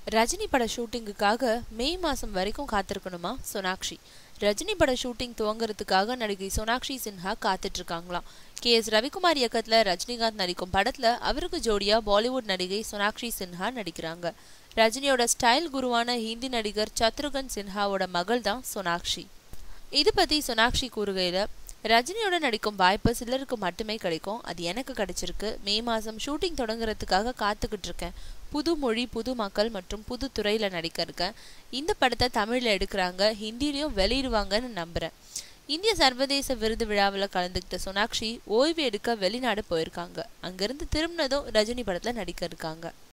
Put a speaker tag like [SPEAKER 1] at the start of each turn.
[SPEAKER 1] ரஜினி பட ஷூட்டிங்குக்காக மே மாதம் வரைக்கும் காத்திருக்கணுமா சோனாக்ஷி ரஜினி பட ஷூட்டிங் துவங்குறதுக்காக நடிகை சோனாக்ஷி சின்ஹா காத்துட்டு இருக்காங்களாம் கே எஸ் ரவிக்குமார் இயக்கத்துல ரஜினிகாந்த் நடிக்கும் படத்துல அவருக்கு ஜோடியா பாலிவுட் நடிகை சோனாக்ஷி சின்ஹா நடிக்கிறாங்க ரஜினியோட ஸ்டைல் குருவான ஹிந்தி நடிகர் சத்ருகன் சின்ஹாவோட மகள் தான் சோனாக்ஷி இது பத்தி சோனாக்ஷி கூறுகையில ரஜினியோட நடிக்கும் வாய்ப்பு சிலருக்கு மட்டுமே கிடைக்கும் அது எனக்கு கிடைச்சிருக்கு மே மாதம் ஷூட்டிங் தொடங்குறதுக்காக காத்துக்கிட்டு இருக்கேன் புது மொழி புது மக்கள் மற்றும் புது துறையில் நடிக்க இருக்கேன் இந்த படத்தை தமிழில் எடுக்கிறாங்க ஹிந்திலையும் வெளியிடுவாங்கன்னு நம்புகிறேன் இந்திய சர்வதேச விருது விழாவில் கலந்துக்கிட்ட சோனாக்ஷி ஓய்வு எடுக்க வெளிநாடு போயிருக்காங்க அங்கேருந்து திரும்பினதும் ரஜினி படத்தில் நடிக்க இருக்காங்க